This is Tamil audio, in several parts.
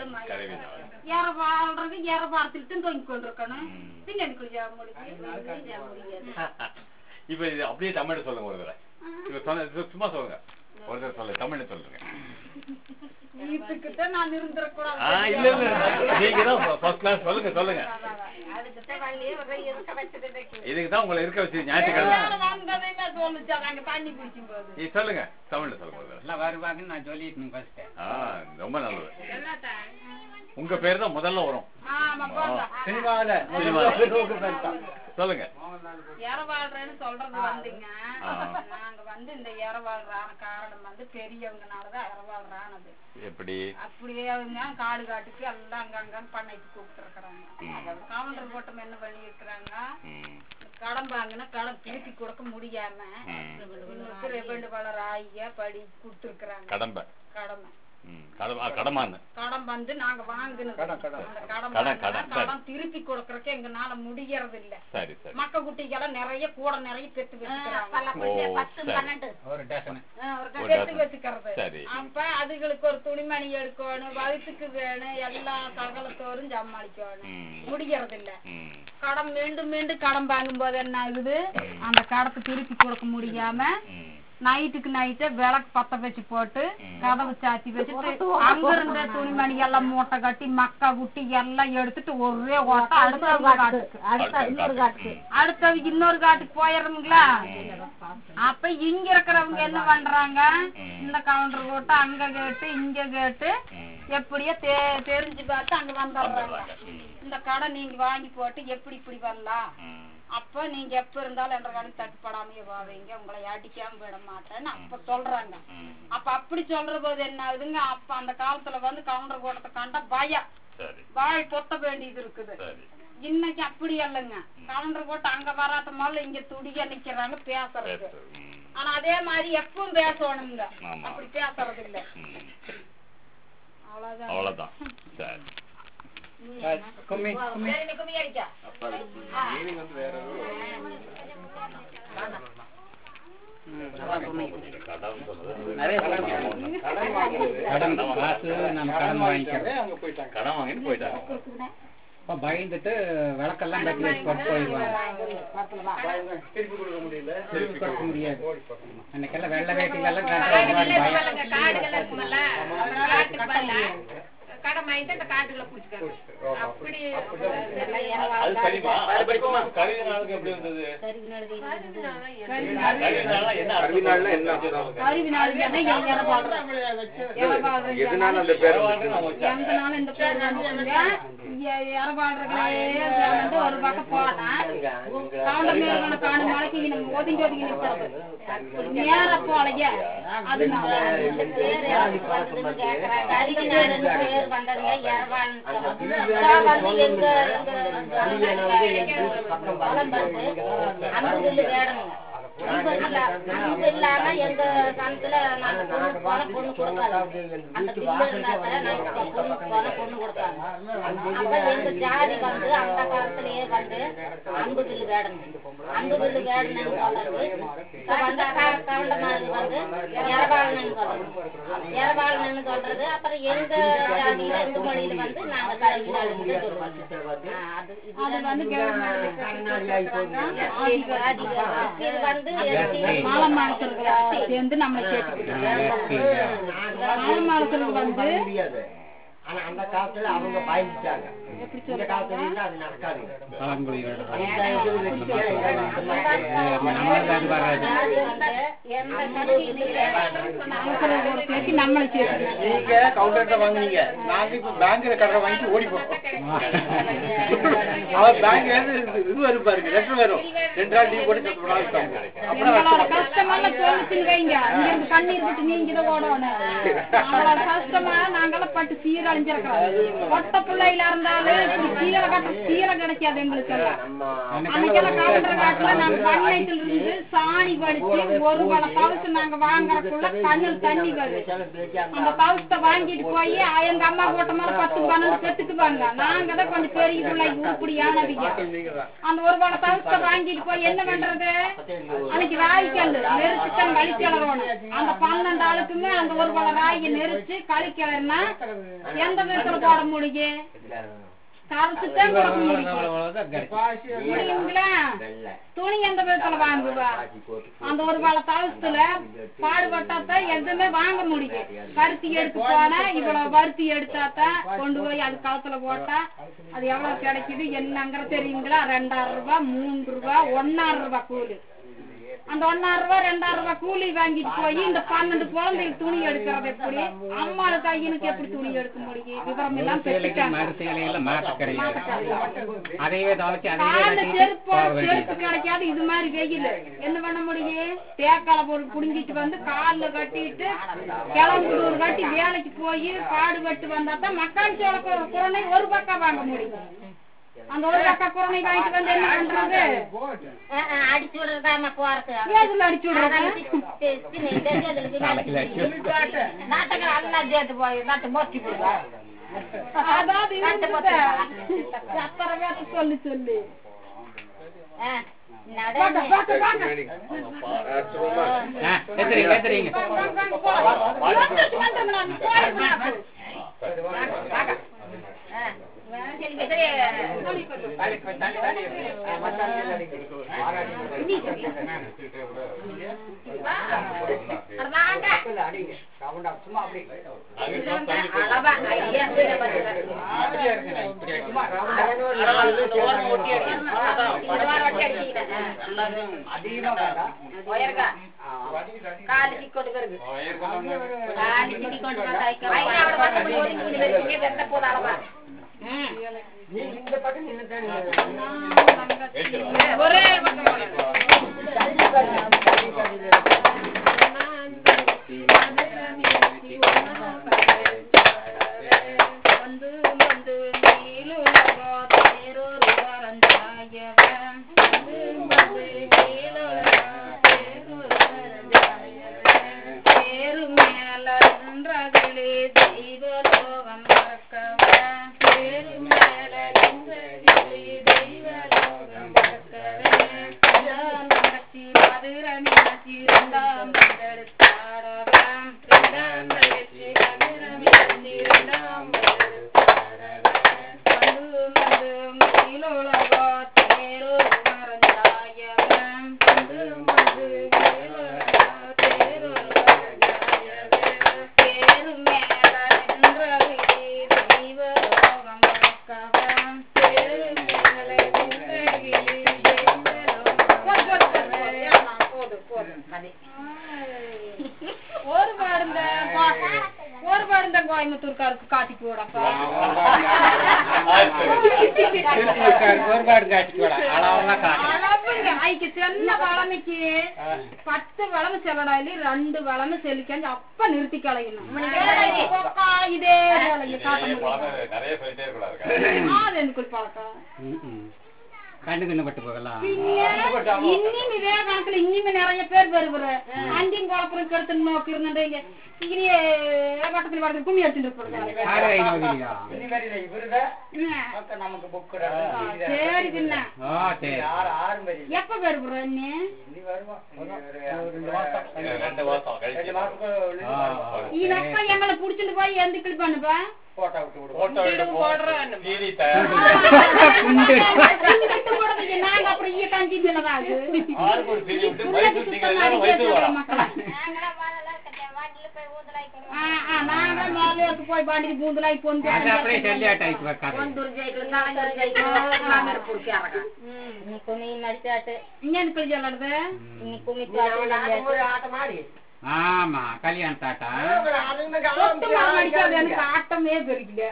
நாளும் கருவி நாள் ஏற வாழ்றது ஏற பார்த்துட்டு தொங்கி கொண்டிருக்கணும் ம். பின்ன எனக்கு ஜாம முடியும் ஜாம முடியாது இப்ப இது அப்படியே தமிழ்ல சொல்லுங்க ஒரு தடவை இப்ப சொன்ன சு- சும்மா சொல்லுங்க ஒரு தடவை சொல்லுங்க தமிழ்ல சொல்லுங்க வீட்டுக்கிட்ட நான் இருந்துடக்கூடாது ஆ இல்ல இல்ல நீங்க தான் ஃபர்ஸ்ட் கிளாஸ் சொல்லுங்க சொல்லுங்க அதுக்கிட்ட வள்ளியே ஒரு இருக்க வச்சது இதுக்கு தான் உங்களை இருக்க வச்சு ஞாயிற்றுக்கிழமை வந்ததையுமே சொல்லுச்சா நாங்க தண்ணி குடிக்கும் போது நீ சொல்லுங்க தமிழ்ல சொல்லுங்க ஒரு தடவை. எல்லாம் வருவாங்கன்னு நான் சொல்லிட்டு ஃபர்ஸ்ட் ஆ ரொம்ப நல்லது உங்க பேர் தான் முதல்ல வரும் ஆமா போங்க சினிமாவில் சினிமாவில். சொல்லுங்க இற வாழ்றேன்னு சொல்றது வந்துங்க ஆ. நாங்க வந்து இந்த இற வாழ்றான காரணம் வந்து பெரியவங்கனாலதான் இற வாழ்றானது எப்படி அப்படியே அவங்க காடு காட்டுக்கு எல்லாம் அங்கங்க பண்ணைக்கு கூப்பிட்டு இருக்கிறாங்க அதாவது கவுண்டர் போட்டம் என்ன பண்ணி இருக்கிறாங்க ம். கடன் வாங்கினா கடன் திருப்பி கொடுக்க முடியாம ம். இன்னொருக்கு ரெவெண்டு வளர் ஆகிய படி கொடுத்துருக்குறாங்க கடம்பை கடமை ம். கடமை ஆ, கடமான்னு கடன் வந்து நாங்க வாங்கினது கடன், கடன். அந்த கடன் கடன், வாங்கினா கடன், சரி. கடன் திருப்பி கொடுக்கறதுக்கு எங்கனால முடியறது இல்ல சரி சரி மக்க குட்டிகெல்லாம் நிறைய கூட நிறைய பெத்து வச்சுக்கிறாங்க ஓ சரி ஒரு டசனு ஒரு ஒரு பெத்து dozen. வச்சுக்கிறது சரி. அப்ப அதுகளுக்கு ஒரு துணிமணி எடுக்கணும் வயிற்றுக்கு வேணும் எல்லா சகலத்தோரும் சமாளிக்கணும் ம். முடியறது இல்ல ம். கடன் மீண்டும் மீண்டும் கடன் வாங்கும் போது என்ன ஆகுது அந்த கடத்தை திருப்பி கொடுக்க முடியாம ம். நைட்டுக்கு நைட்டு விளக்கு பத்த வச்சு போட்டு ம். கதவு சாத்தி வச்சுட்டு அங்க இருந்த துணிமணி எல்லாம் மூட்டை கட்டி மக்கா குட்டி எல்லாம் எடுத்துட்டு ஒரே ஓட்ட அடுத்த காட்டுக்கு அடுத்த இன்னொரு காட்டுக்கு. அடுத்தவங்க இன்னொரு காட்டுக்கு போயிடுறோங்களா அப்ப இங்க இருக்கிறவங்க என்ன பண்றாங்க ம். இந்த கவுண்டர் போட்டு அங்க கேட்டு இங்க கேட்டு ம். எப்படியோ தெ- தெரிஞ்சு பார்த்து அங்க வந்துடுறாங்க வந்துடுறாங்க. ம். இந்த கடை நீங்க வாங்கி போட்டு எப்படி இப்படி வரலாம் ம். அப்ப நீங்க எப்ப இருந்தாலும் என்ற கடன் தட்டுப்படாமையே போவீங்க உங்களை அடிக்காம விட மாட்டேன்னு அப்ப சொல்றாங்க ம். அப்ப அப்படி சொல்ற போது என்ன ஆகுதுங்க அப்ப அந்த காலத்துல வந்து கவுண்டர் கூட்டத்தை கண்டா பயம் சரி வாய் பொத்த வேண்டியது இருக்குது சரி இன்னைக்கு அப்படி இல்லைங்க கவுண்டர் போட்டு அங்க வராத முதல்ல இங்க துடிய நிக்கிறாங்க பேசுறது பேசு. ம். ஆனா அதே மாதிரி எப்பவும் பேசணுங்க ஆமா. அப்படி பேசுறது இல்ல ம். அவ்வளவுதான் அவ்வளவுதான் சரி கும்மி கும்மி சரி, நீ கும்மி அடிக்க. கடன் சொல்றது நிறைய கடன் காசு நம்ம கடன் வாங்கிக்கிறோம் கடன் வாங்கிட்டு போயிட்டாங்க இப்போ பயந்துட்டு விளக்கெல்லாம் கட்டி வச்சு போட்டு போயிடுவாங்க திருப்பி கொடுக்க முடியல திருப்பி கொடுக்க முடியாது அன்னைக்கெல்லாம் வெள்ளை வேட்டிலெல்லாம் கட்டுறது பயம் காடுகள் இருக்குமல்ல காட்டுக்கு பதிலா கடன் வாங்கிட்டு அந்த காட்டுக்குள்ள புடிச்சுக்காங்க அப்படி அது சரிமா அது படிக்குமா கருவி நாளுக்கு எப்படி இருந்தது கருவி நாள்னா என்ன கருவி நாள்னா என்ன அர்த்தம்? அறிவு நாளுங்க இற வாழ்றது. இற வாழ்றது எதனால அந்த பேர் பரவாயில்ல நான் வச்சேன். எங்கனாலும் இந்த பேர் வந்துச்சுங்க இறவாடுறங்களே வந்து ஒரு பக்கம் போனா கவுண்ட மேல காணு மலைக்கு நம்ம ஒதுங்கி ஒதுங்கி நிற்கிறது நேர போலைய அதனால இல்லாம எங்க கணக்குல நாங்க பொண்ணு போன பொண்ணு கொடுக்காது அந்த பில்லு இருந்தாக்க நாங்க பொண்ணு போன பொண்ணு கொடுப்பாங்க அப்ப எங்க ஜாதி வந்து அந்த காலத்திலேயே வந்து அன்பு பில்லு வேடணும் அன்பு பில்லு வேடணும்னு சொல்றது இப்ப வந்து க- கவுண்டமாரி வந்து எரபாலனன்னு சொல்றது எரபாலனன்னு சொல்றது அப்புறம் எங்க ஜாதியில எங்க மொழியில வந்து நாங்க கருவினாளுன்னு சொல்லுவோம் ஆ, அது அது வந்து இது வந்து எஸ்டி மாலை மாசத்துல சேர்ந்து நம்மளை கேட்டுக்கிட்டு மாலை மாசத்துல வந்து முடியாது ஆனா அந்த காலத்துல அவங்க பயந்துட்டாங்க இந்த காலத்துல இருந்தா அது நடக்காதுங்க பழங்குடி வேடம் அந்த இது வச்சுட்டு இந்த மாதிரி நம்மளுக்கு அது வராது ஜாதி வந்து எந்த கருவியில அவசர ஒரு சேர்த்து நம்மளை சேர்த்து நீங்க கவுண்டர்ல வாங்குனீங்க நாங்க இப்ப பேங்க்ல கடை வாங்கிட்டு ஓடி போறோம் அவர் பேங்க்ல இருந்து இது வரும் பாருங்க லெட்டர் வரும் ரெண்டு நாள் லீவ் போட்டு சத்து நாள் எங்களோட கஷ்டமெல்லாம் சொல்லிச்சுன்னு வைங்க இங்க இருந்து கண்ணீர் விட்டு நீங்க இதை ஓடணும் நம்மளோட கஷ்டமா நாங்கெல்லாம் பட்டு சீரழிஞ்சிருக்கிறோம் ஒட்ட பிள்ளையில இருந்தாலும் இப்படி சீரை கட்ட சீரை கிடைக்காது எங்களுக்கு எல்லாம் அன்னைக்கெல்லாம் கவுண்டர் காட்டுல நாங்க பண்ணைத்துல இருந்து சாணி வடிச்சு ஒரு பல பவுசு நாங்க வாங்குறதுக்குள்ள கண்ணில் தண்ணி வரும் அந்த பவுசத்தை வாங்கிட்டு போய் எங்க அம்மா போட்ட மாதிரி பத்து பன்னெண்டு பெத்துக்குவாங்க நாங்க தான் கொஞ்சம் பெரிய பிள்ளை உருப்படியானவங்க அந்த ஒரு பல பவுசத்தை வாங்கிட்டு போய் என்ன பண்றது அன்னைக்கு ராய்க்கல் நெரிச்சுத்தான் களி கிளறணும் அந்த பன்னெண்டு ஆளுக்குமே அந்த ஒரு பல ராயை நெரிச்சு களி கிளறினா எந்த விதத்துல போட முடியும் தரச்சுதான் கொடுக்க முடியும் புரியுங்களா துணி எந்த விதத்துல வாங்குவா அந்த ஒரு வேளை தவசத்துல பாடுபட்டாத்தான் எதுவுமே வாங்க முடியும் பருத்தி எடுத்து போனா இவ்வளவு பருத்தி எடுத்தாத்தான் கொண்டு போய் அது களத்துல போட்டா அது எவ்வளவு கிடைக்குது என்னங்கிற தெரியுங்களா ரெண்டாயிரம் ரூபாய் மூன்று ரூபாய் ஒன்னாயிரம் ரூபாய் கூலி அந்த ஒன்னாயிரம் ரூபாய் ரெண்டாயிரம் ரூபாய் கூலி வாங்கிட்டு போய் இந்த பன்னெண்டு குழந்தைகள் துணி எடுக்கிறது எப்படி அம்மாளுக்கு ஐயனுக்கு எப்படி துணி எடுக்க முடியும் விவரம் எல்லாம் பெற்றுட்டாங்க மருத்துவலையெல்லாம் மாட்ட கிடையாது அதையே துவைச்சு அதையே கால கட்டிட்டு செருப்பு போக செருப்பு வேண்டியது கிடைக்காது இது மாதிரி வெயில் என்ன பண்ண முடியும் தேக்கால பொருள் புடுங்கிட்டு வந்து கால்ல கட்டிட்டு கிளம்புடூர் கட்டி வேலைக்கு போய் பாடுபட்டு வந்தா தான் மக்கான் சோள கு- குரணை ஒரு பக்கம் வாங்க முடியும் அந்த ஒரு பக்கம் குரணை வாங்கிட்டு வந்து என்ன பண்றது அடிச்சு விடுறதாம போறது ஏதுல அடிச்சு விடுறது நாட்டங்க அல்லா சேர்த்து போய் நாட்டு மோட்டி போடுவா அதாவது இருந்தது. அத்தனை பேர்த்த சொல்லி சொல்லி வாங்க, வாங்க, வாங்க. ஆ, எத்திரிங்க எத்திரிங்க வாங்க, வாங்க, போலாம். வந்துட்டு வந்துருங்க, நான் போறேன். காலு சிக்கோட்டு வருது காலு சிக்கோட்டு வந்து ஒதுங்கி வெறுக்கே வெந்த போதாளமா ம் ஒரே பக்கம் வந்து வந்து நீலுலகோ தேரொரு வரஞ்சாயவன் வந்து வந்து நீலுலகோ தேரொரு வரஞ்சாயவன் தேரு மேல நின்றதிலே தெய்வலோகம் மறக்கவன் தேரு மேல நின்றதிலே தெய்வலோகம் மறக்கவன் நடத்தி மதுரை மீனாட்சி இரண்டாம் பங்கெடுத்தாடவன் இரண்டாம் பங்கெடுத்து மதுரை மீனாட்சி இரண்டாம் பங்கெடுத்தாடவன் வந்து வந்து மயிலுலகோ தேரொரு மறந்தாயவன் வந்து வந்து மயிலுலகோ தேரொரு மறந்தாயவன் தேரு மேல நின்றதிலே தெய்வலோகம் மறக்கவன் தேரு மேல நின்றதிலே தெய்வலோகம் ஒரு பாருந்த ஒரு பாருந்த கோயம்புத்தூர்காருக்கு காட்டி போடப்பா ஒருபாடு காட்டிக்கு போடா அளவெல்லாம் காட்டு அளவுங்க ஐக்கு சின்ன வளமைக்கு பத்து வளமை செல்லடாயில ரெண்டு வளமை செல்லிக்காஞ்சு அப்ப நிறுத்தி கலையணும் கொக்கா இதே வேலையை காட்ட முடியும் நிறைய சொல்லிட்டே இருக்கலாம் அது எனக்கு ஒரு பழக்கம் ம், ம். கண்ணு கண்ணு பட்டு போகலாம் பின்ன இன்னும் இதே கணக்குல இன்னும் நிறைய பேர் வருவாரு அண்டியும் குழப்பம் கருத்து நோக்கி இருந்துட்டீங்க இனி பக்கத்துல வரது கும்மி எடுத்துட்டு ஆறு இருப்பாங்க ஐநூறு நமக்கு புக் சரி பின்ன ஓ சரி ஆறு மணி எப்ப வருவுற நீ இனி வருவோம் ரெண்டு மாசம் ரெண்டு மாசம் கழிச்சு ரெண்டு மாசத்துக்கு ஆ, ஆ. இதப்ப எங்களை புடிச்சிட்டு போய் எந்த கிளிப் பண்ணுப்பா போட்டோ விட்டு விடுவோம் போட்டோ எடுத்து போடுறேன் சீடி தயார் இங்கிட்டு போடுறதுக்கு நாங்க அப்புறம் ஈ காஞ்சி நிலவாது ஆளுக்கு ஒரு சீடி விட்டு வயசு நீங்கள் எல்லாரும் வயசு வரா நாங்க மாலையாக்கு போய் பாண்டி பூந்தலாய் பொந்து அது அப்படியே சொல்லியாட்டாய்க்கு வைக்காது நீ கும்மி மடிச்சாட்டு இன்னும் பிள்ளை சொல்றது நீ கும்மி பாட்டு ஆட்டம் ஆடி ஆமா கல்யாண தாட்டா சொத்து மரம் அடிக்காது எனக்கு ஆட்டமே பெருக்கல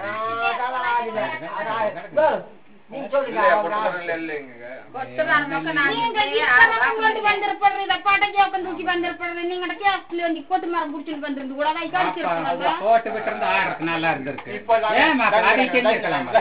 நீங்க இத்தனை கொண்டு வந்திருப்படுற இத படக்கி உட்காந்து தூக்கி வந்திருப்படுற நீங்க கேஸ்ல வந்து கொத்து மரம் புடிச்சிட்டு வந்திருந்து கூட அதை கடிச்சிருக்கீங்க போட்டு விட்டு இருந்தா ஆறுக்கு நல்லா இருந்திருக்கு ஏமா அதை செஞ்சிருக்கலாம்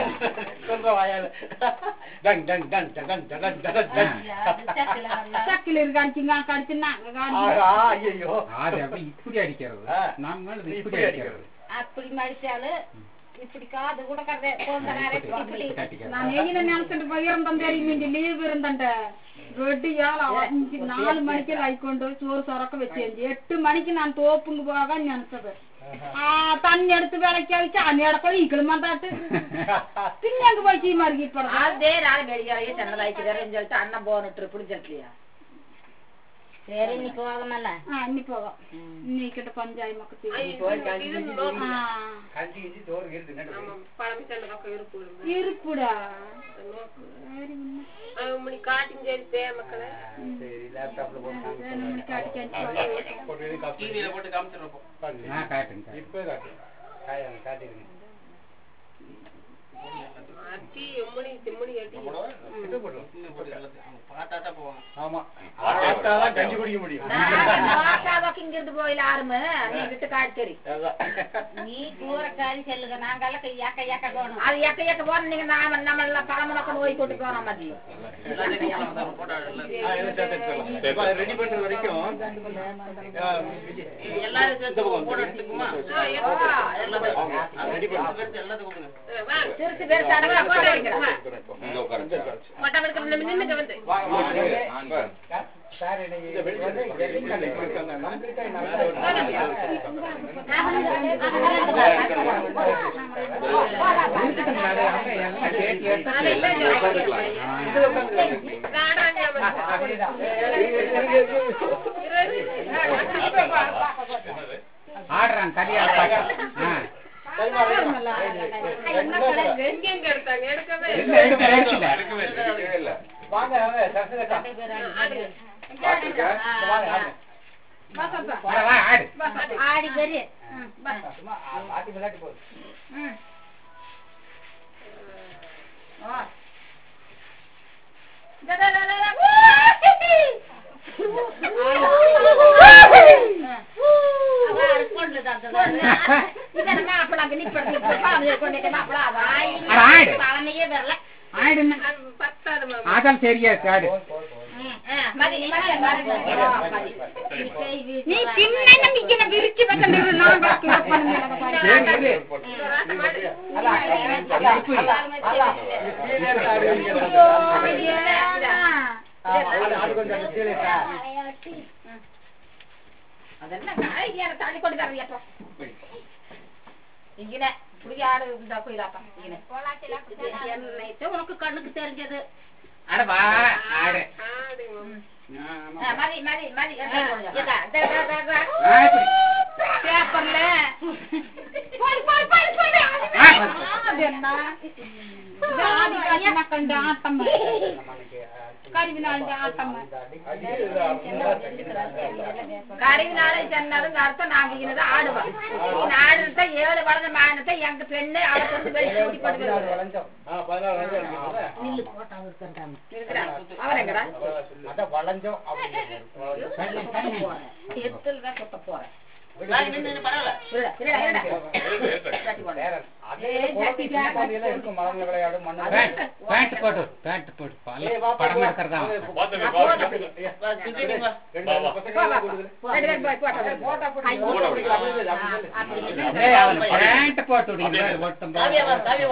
சக்கில இருக்கு அடிச்சுங்க கடிச்சு நாங்க காடி ஐயோ அது அப்படி இப்படி அடிக்கிறது ஆ. நம்ம இப்படி இப்படி அடிக்கிறது அப்படி மடிச்சாலு இப்படி காது கூட கதை போந்த நேரம் இப்படி இப்படி அடிக்கிறது நான் எங்க நினைச்சிட்டு போயிருந்தேன் தெரியும் இந்த லீவ் இருந்தேன் ரெட்டியால் அஞ்சு நாலு மணிக்கு லைக் கொண்டு சோறு சொரக்க வச்சேன் எட்டு மணிக்கு நான் தோப்புங்க போக நினைச்சது ആ തന്നെ എടുത്ത് വിളക്കാവിച്ച് അന്നേടക്കം ഈക്കളും വന്നിട്ട് പിന്നെ അങ്ങ് പോയി ചീ മറുകിപ്പണം ಅದೇ ನಾಳೆ ಬೆಳಿಗ್ಗೆ ಚೆನ್ನದ ಹಾಕಿದಾರೆ ಅಂತ ಹೇಳ್ತಾ ಅಣ್ಣ ಬೋನ್ ಟ್ರಿಪ್ ಹಿಡಿದಿರ್ಲಿಯ சரி நீ போகமல்ல ആ ഇനി പോകാം നീക്കിട്ട് പഞ്ചായമൊക്കെ ആ கஞ்சி கிஞ்சி சோறு இருக்கு நடு பழமிச்சண்ட பக்கம் இருக்கு இருப்புடா மணி காட்டிங் சரி மக்களே சரி லேப்டாப்ல போட்டு ரெண்டு மணிக்கு அடிக்க டிவியில போட்டு காமிச்சிருப்போம் ஆ காட்டுங்க இப்போ காட்டு காய காட்டிடுங்க அச்சி எம்மணி செம்மணி கட்டி இது போடுறோம் பாட்டாட்டா போவாங்க ஆமா ஆட்டாதான் கஞ்சி குடிக்க முடியும் நோக்காதோக்கு இங்க இருந்து போயில ஆறுமு நீ விட்டு காய்ச்சரி நீ கூறக்காரி சொல்லுங்க நாங்கெல்லாம் கையாக்க ஏக்க போகணும் அது எக்க எக்க போன நீங்க நாம நம்ம பழமுனக்கு நோய் கொண்டு போறோம் மதி ரெடி பண்ற வரைக்கும் எல்லாரும் போட எடுத்துக்குமா ரெடி பண்ணு எல்லாத்துக்கும் திருச்சி பேர் தடவை போட்டோ எடுக்கிறேன் இங்க உட்காருங்க மொட்டை எடுக்கிற நின்னுங்க வந்து சார் இன்னைக்கு வந்து வெள்ளிக்கிழமை இருக்காங்கன்னா ஆடுறான் கரியால் பாட்டு எங்க எடுத்தாங்க எடுக்கவே இல்ல எடுக்கல எடுக்கல எடுக்கவே இல்லை, எடுக்கவே இல்லை. வாங்க வாங்க சரஸ்வதா வாங்க ஆடு வா, வா, ஆடு ஆடி பெரிய சும்மா ஆட்டி விளையாட்டு போகுது அட, ஆடு பழமையே வரல ஆடுன்னு பத்தாது மாமா அதான் சரியா இருக்கு ஆடு നീ പിന്നെ ഇങ്ങനെ വിരിച്ചു വെക്കണ്ടത് ഞാൻ ബാക്കി சரி இரு. அல்ல, அல்ல, இப்பு இரு. அல்ல, இது சீனியர் ஆடு இங்க ஆடு, ஆடு கொஞ்சம் அந்த சீனியர் ஆடு. அதெல்லாம் காய்கறி தள்ளி கொண்டு தரவியப்போ இங்கே புடியாடு இந்த கோயிலாப்பா இங்கே என்னைத்த உனக்கு கண்ணுக்கு தெரிஞ்சது அட வா ஆடு ஆடு மாமா. ஆமா. மதி மதி மதி இதா, இதா, இதா, இதா. ஆ, இப்படி. പേപ്പറില് മക്കളുടെ ആട്ടമ്മ കരിവിനാളിന്റെ ആട്ടമ്മ கருவினாலே சொன்னதுங்க அர்த்தம் நாங்க இங்கே ஆடுவோம் இந்த ஆடுறத ஏழு வளர்ந்த மானத்தை எங்க பெண்ணு அவ வந்து வெளியே கூட்டி போட்டு வருவாரு. வளைஞ்சோம். ஆ, பதினாறு வளைஞ்சோம் இருக்குல்ல? இருக்கிறான். அவர் எங்கடா அதான் வளைஞ்சோம் அப்படின்னு. தண்ணி, தண்ணி. எத்துல தான் சுத்த போறேன் நின்று பரவாயில்ல இருடா, இருடா, இருடா. எடுத்து, எடுத்து. தட்டி போடு. வேற. அதே குழந்தை சின்ன குழந்தையெல்லாம் இருக்கும் மரம்ல விளையாடும் மண்ணு பேண்ட் போட்டு பேண்ட் போட்டு ஏய், வா, படம் வா, எடுக்கிறதா வா. பார்த்து நான் வா. போடுறேன். ரெண்டு வா, வா. பசங்க எல்லாம் கொடுக்குது. ரெண்டு பேரும் போய் போட்டோ எடு. போட்டோ போட்டோ பிடிக்கல, அப்படி இல்லை, அப்படி இல்லை. அப்படி ஏய், அவன் பேண்ட் போட்டு விடுங்க ஒட்டும் காவியவா காவியவா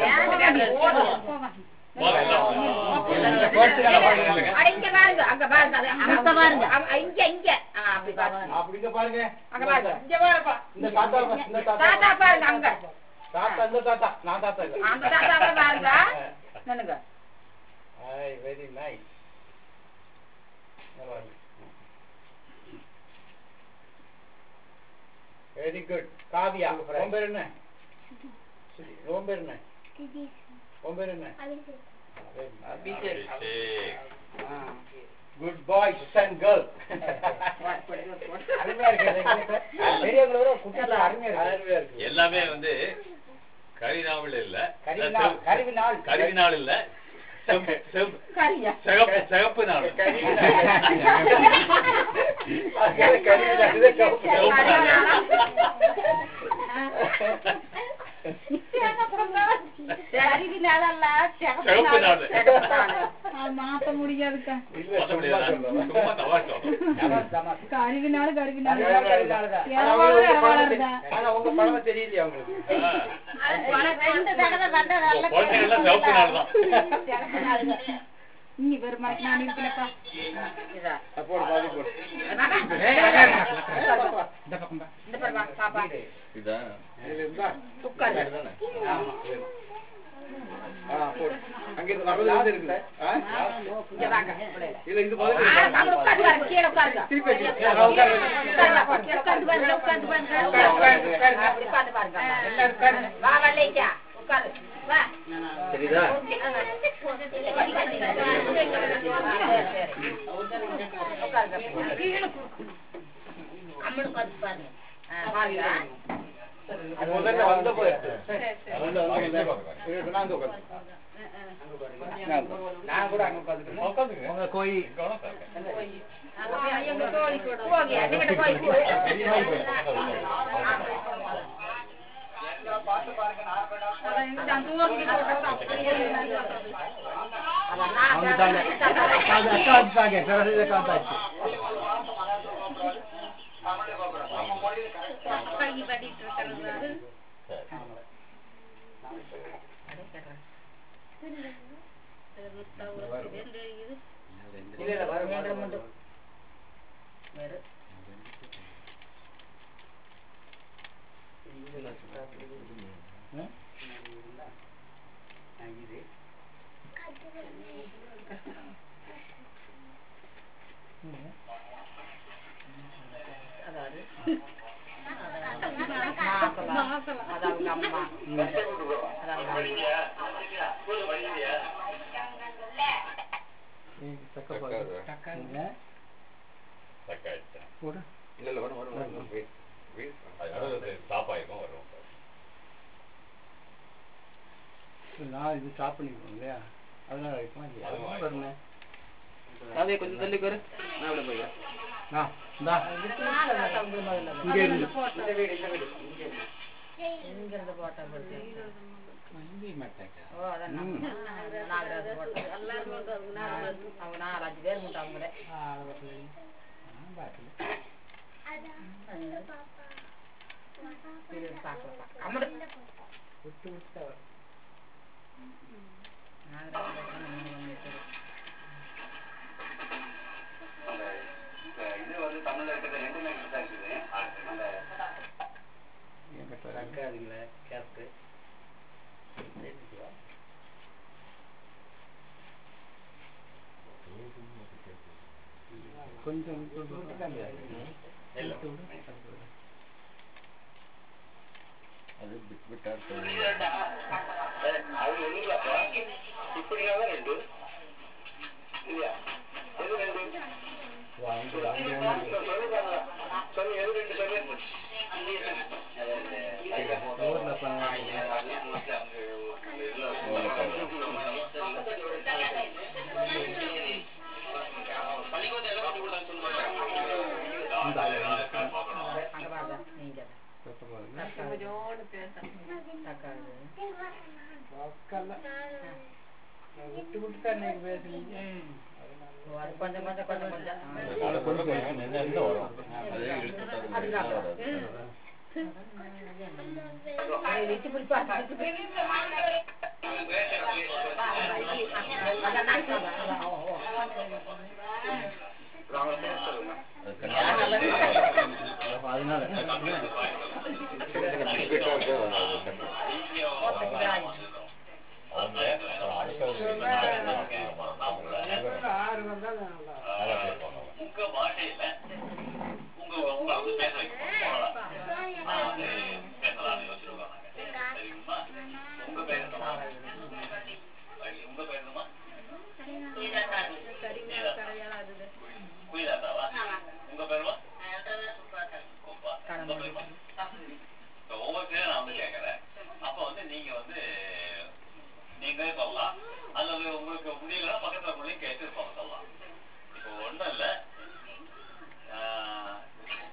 வா, எல்லாம் வா. இந்த கோட்டுகளை பாருங்க. அட, இங்க பாருங்க அங்க பாருங்க அது அங்க பாருங்க அங்க- இங்க இங்க ஆ, அப்படி பாருங்க அப்படி இங்க பாருங்க அங்க பாருங்க இங்க பாருப்பா இந்த தாத்தா இந்த தாத்தா தாத்தா பாருங்க அங்க தாத்தா இந்த தாத்தா நான் தாத்தா இல்ல அந்த தாத்தாவை பாருங்க நின்னுங்க I very nice very good Kavya உன் பேர் என்ன உன் பேர் என்ன உன் பேர் என்ன குட் பாய்ஸ் அண்ட் கேர்ள் அருமையா இருக்கு பெரியவங்களை விட குட்டில அருமையா இருக்கு அருமையா இருக்கு எல்லாமே வந்து கரிநாவல் இல்ல கருவிநாள் கருவிநாள் கருவிநாள் இல்ல செம்பு செம்பு சரியா சிகப்பு சிகப்பு நாள் சிகப்பு நாள் மாத்த முடியாதுக்கா மாத்த முடியாது சும்மா தமாஷ் சொல்றேன். கருவினாலும் கருவினாலும் ஆனா உங்க பழமை தெரியலையா உங்களுக்கு ஆ. ரெண்டு தடவை வந்தா நல்ல குழந்தைங்க எல்லாம் சிவப்பு நாள் தான் இன்னி வருமானக்கு நான் இருக்கலப்பா இதா போடு பாதி போடு ஏய், அக்கா, அக்கா, அக்கா. இந்த பக்கம் பா. இந்த பாருமா பாப்பா இதான் இதுல இருந்தா உட்காரு ஆமா ஆ போடு அங்க இருந்து வரது யாரு இருக்குது ஆ? இங்க வாங்க இல்ல இது ஆ, பதில் நம்ம உட்கார்ந்து பாருங்க கீழே உட்காருங்க திருப்பி வச்சு ஆ, உட்காரு. உட்காருங்க, அப்பா, கீழே உட்கார்ந்து பாருங்க உட்கார்ந்து பாருங்க உட்காரு, உட்காரு, உட்காரு. அப்படி உட்கார்ந்து பாருங்க எல்லாரும் உட்காருங்க. வா வள்ளைக்கா உட்காரு வா சரிதா அம்மனு பார்த்து பாருங்க ஆ, பாருங்க அது முதல்ல வந்த போய் வந்து வந்து வந்து நான் வந்து உட்காரு நான் கூட அங்க உட்காந்துக்கிறேன். உட்காந்துங்க உங்க கோயி எங்க தோழி கூட போங்க என்கிட்ட போய் போ. வந்துட்டாங்க. அது அக்கா வந்துட்டாங்க. சரஸ்வதி அக்கா வந்தாச்சு. இல்ல இல்ல வரும் வரும் அது அவங்க அம்மா அது அவங்க அம்மா தக்க போகுது. தக்கா இல்ல, தக்காயிடுச்சு போடு. இல்ல இல்ல வரும் வரும் வரும் வெயிட் வெயிட் அதனால ஸ்டாப் ஆயிருக்கும் வரும் நான் இது ஸ்டாப் பண்ணிருக்கோம் இல்லையா அதனால வைப்போம் இல்லையா அதுவும் அதுவும் வருமே அதே கொஞ்சம் தள்ளி வரு நான் விட போய் ஆ இந்தா இங்க இருந்து இந்த வீடு இந்த வீடு இங்க இருந்து போட்டா போட்டு இங்கே மாட்டாக்கா ஓ அதான் நம்ம நாகராஜ் போட்டா அவங்க நாலஞ்சு பேர் மட்டும் அவங்களே இது பார்க்கலாம் அம்மடு விட்டு விட்டு நாகராஜ் போட்டா நம்ம வந்து என் கிட்ட வராங்க. தக்காதுங்களே கேப்டு கொஞ்சம் விட்டு விட்டு விட்டுட்டாங்க. விட்டு விடு, விட்டு விடு. அது விட்டு விட்டா ஊர்ல பண்ணலாம். அங்க பாருங்க நீங்க தொட்ட போகுது. தக்காளி உக்கால. நான் விட்டு விட்டு தான் இன்னைக்கு பேசுறீங்க ஓ, அது கொஞ்சம் கொஞ்சம் கொஞ்சம் கொஞ்சம் அதை கொண்டு போய் நின்று நின்று வரும் அதே இழுத்து அதுதான். வராது அதை விட்டு பிடிப்பா அதான் நான் சொல்றேன். ஓ, ஓ. அது கண்ணாடி அதனால அவங்க அப்புறம் அடுத்தது ஆறு வந்தாலும் நல்லா நல்லா பேசுவாங்க நீங்களே சொல்லலாம் அல்லது உங்களுக்கு முடியலன்னா பக்கத்துல உள்ளே கேட்டு சொல்ல சொல்லலாம் இப்போ ஒண்ணும் இல்ல ஆஹ்,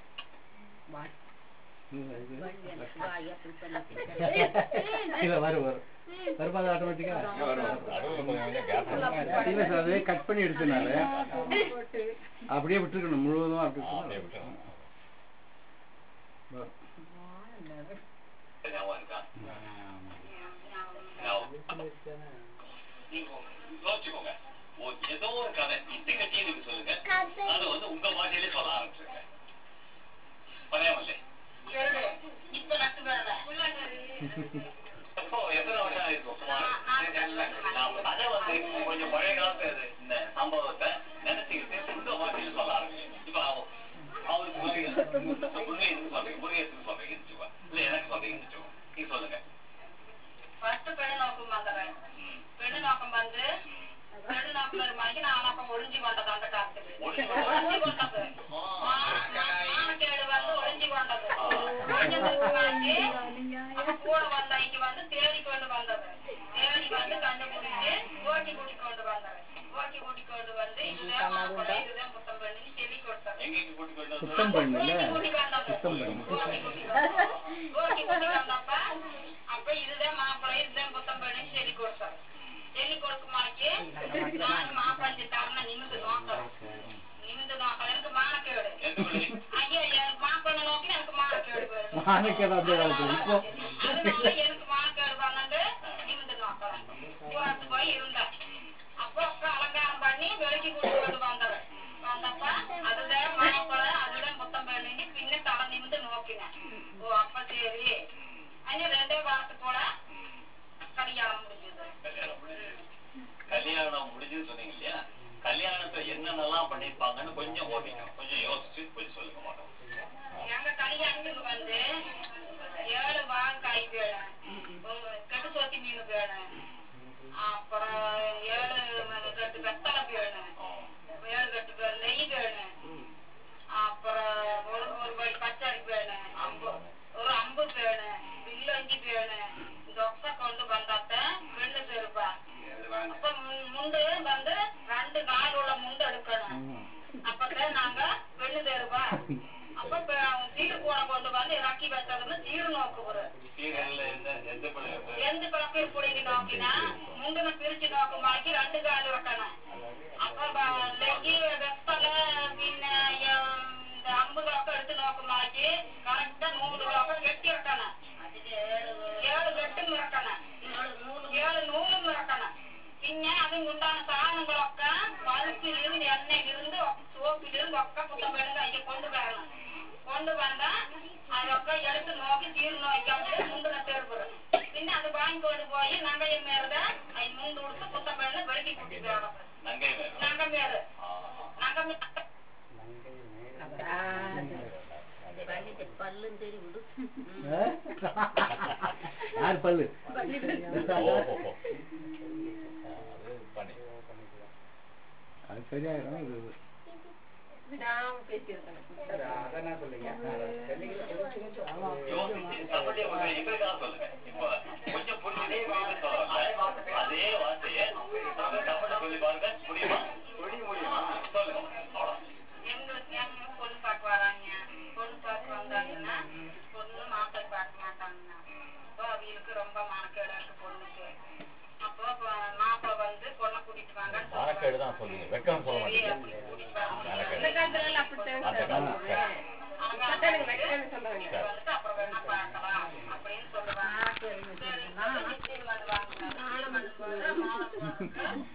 இல்ல வரும் வரும் வரும்போது ஆட்டோமேட்டிக்கா நடுவில் கொஞ்சம் கொஞ்சம் கேப் இல்ல சார் அதே கட் பண்ணி எடுத்தனால அப்படியே விட்டுருக்கணும் முழுவதும் அப்படி அப்படியே விட்டுருக்கணும். விட்டுறணும். வரும். ஞாபகம் இருக்கா ஆமா. ஞாபகம். நீங்க யோசிச்சுக்கோங்க ஒரு- ஏதோ ஒரு கதை இட்டுக்கட்டி எனக்கு சொல்லுங்க அதை வந்து உங்க பாஷையிலே சொல்ல ஆரம்பிச்சிருங்க பரையாமல்லே எப்போ எத்தனை வருஷம் ஆயிருக்கும் சுமார் நான் அதை வந்து கொஞ்சம் பழைய காலத்து இது, இந்த சம்பவத்தை நினைச்சுக்கிட்டு உங்க பாஷையில சொல்ல ஆரம்பிச்சேன் இப்ப அவ- அவருக்கு புரியுது முருகேசுக்கு சொல்றீங்க முருகேசுக்கு சொல்றீங்கன்னு வச்சுக்கோ இல்ல எனக்கு சொல்றீங்கன்னு வச்சுக்கோ நீங்க சொல்லுங்க ஃபர்ஸ்ட் பெண்ணு நோக்கம் வந்தவன் ம். பெண்ணு நோக்கம் வந்து பெண்ணு நோக்கம் வருமாக்கி நான் நோக்கம் ஒளிஞ்சு கொண்டது அந்த காலத்துல ஒளிஞ்சு ஒளிஞ்சு கொண்டது மானக்கேடு வந்து ஒளிஞ்சு கொண்டது ஒளிஞ்சு வருமாக்கி அப்ப கூட வந்த இங்க வந்து தேடி கொண்டு வந்தது தேடி வந்து கண்டுபிடிச்சு ஓட்டி கூட்டி கொண்டு வந்தது ஓட்டி கூட்டி கொண்டு வந்து இதுதான் மாப்பிள்ளை இதுதான் புத்தம் பண்ணி சொல்லி கொடுத்தது எங்கேக்கு கூட்டி கொண்டு சுத்தம் வந்தா? பண்ணல ஓட்டி கூட்டி வந்தது சுத்தம் பண்ணு ஓட்டி கூட்டி வந்தது. ஓட்டி கூட்டி வந்தப்ப அப்ப இதுதான் மாப்பிள்ளை இதுதான் புத்தம் பண்ணி சொல்லி கொடுத்தாரு சொல்லி கொடுக்குமாக்கி நான் மாப்பிள்ளை தரணும் நிமிந்து நோக்கம் நிமிந்து நோக்கம் எனக்கு மானக்கேடு எந்த பிள்ளை? ஐயா எனக்கு மாப்பிள்ளை நோக்கி எனக்கு மானக்கேடு வருது. மானக்கேடு அந்த காலத்துல இப்போ அதனால எனக்கு மானக்கேடு பண்ணது நிமிந்து நோக்கம் ஊராத்து போய் இருந்தேன் அப்போ அக்கா அலங்காரம் பண்ணி வெளிக்கு கூட்டு கொண்டு வந்தவன் வந்தப்ப அதுதான் மாப்பிள்ளை அதுதான் புத்தம் பண்ணி பின்ன தலை நிமிந்து நோக்கினேன் ஓ அப்ப சரி அண்ணன் ரெண்டே வாரத்து போல கல்யாணம் முடிஞ்சது கல்யாணம் முடிஞ்சது. கல்யாணம் முடிஞ்சுன்னு சொன்னீங்க இல்லையா கல்யாணத்தை என்னென்னலாம் பண்ணிருப்பாங்கன்னு கொஞ்சம் ஓட்டிங்க கொஞ்சம் யோசிச்சு கொஞ்சம் சொல்லுங்க மாட்டோம் எங்க கல்யாணத்துக்கு வந்து ஏழு வாழைக்காய் வேணும் உங்க கெட்டு சோத்தி மீன் வேணும் அப்புறம் ஏழு கட்டு வெத்தலை வேணும் ஏழு கட்டு வே- நெய் வேணும் அப்புறம் ஒரு ஒரு படி பச்சரி வேணும் அம்பு ஒரு அம்பு வேணும் வில்லங்கி வேணும் தொப்பை கொண்டு வந்தாத்த பெண்ணு செருப்பா அப்ப மு- முண்டு வந்து ரெண்டு கால் உள்ள முண்டு எடுக்கணும் அப்பதான் நாங்க பெண்ணு தருவா அப்ப பெ- சீர் கூட கொண்டு வந்து இறக்கி வச்சதுன்னு சீர் நோக்கு வரும் சீரியல்ல எந்த எந்த பிள்ளை எந்த பழக்கம் புடிங்கி நோக்கினா முண்டுன பிரிச்சு நோக்குமாக்கி ரெண்டு கால் இறக்கணும் அப்ப ப- லெக்கி வெத்தலை பின்ன எ- இந்த அம்புகளൊക്കെ எடுத்து നോക്കുമാക്കി കറക്റ്റ് നൂലുകളൊക്കെ കെട്ടി ഇറക്കണം ഏഴ് കെട്ടും ഇറക്കണം ഏഴ് നൂലും ഇറക്കണം പിന്നെ അതിനുണ്ടാകുന്ന സാധനങ്ങളൊക്കെ പഴുപ്പിലിരുന്ന് എണ്ണയിലിരുന്ന് സോപ്പിലിരുന്ന് ഒക്കെ പുത്തമ്പേണ് കയ്യിൽ കൊണ്ടുവരണം കൊണ്ടുവന്ന അതൊക്കെ എടുത്ത് നോക്കി തീർന്നു നോക്കാൻ മുണ്ടിനെ തീർപ്പത് പിന്നെ അത് വാങ്ങിക്കൊണ്ട് പോയി നങ്കയം മേറുതെ അത് മുണ്ട് കൊടുത്ത് പുത്തമ്പേണ് വെളുക്കി കുട്ടി വേണം நங்கை வேணும் നങ്കമേറ് നങ്കമേ பல்லும் தெரி விடு யார் பல்லு ஓஹோ அது பண்ணி அது சரியாயிரும் இது இது. அதான் சொல்லுங்க யோசிச்சு தமிழ்ல ஒரு எங்களுக்காக சொல்லுங்க இப்ப கொஞ்சம் புரிஞ்சதே வீட்டு சொல்லலாம் அதே வார்த்தையை நம்ம தமிழ்ல சொல்லி பாருங்க முடியுமா புரிய முடியுமா சொல்லுங்க அவ்வளவு எங்களுக்கு எங்க பொண்ணு பார்க்க வராங்க பொண்ணு பார்க்க வந்தாங்கன்னா பொண்ணு மாப்பிள்ளை பார்க்க மாட்டாங்கன்னா அப்போ அவங்களுக்கு ரொம்ப மனக்கேடு இருக்கு பொண்ணுக்கு அப்போ இப்ப மாப்பிள்ளை வந்து பொண்ணை கூட்டிட்டு வாங்கன்னு சொல்லுவாங்க. மனக்கேடு தான் சொல்லுங்க வெக்கம் சொல்ல சரி, மாட்டீங்க அப்படி கூட்டிட்டு வாங்க. மனக்கேடு. அந்த காலத்துல எல்லாம் அப்படித்தான் அந்த காலத்துல. சொல்லுவாங்க. அலங்காரம் பண்ணிட்டு வந்துட்டு அப்புறம் வேணா பார்க்கலாம் அப்படின்னு சொல்லுவாங்க சரி, சொல்லி நிச்சயம் பண்ணுவாங்க. நிச்சயம் பண்ணும்போது மாலை போட்டு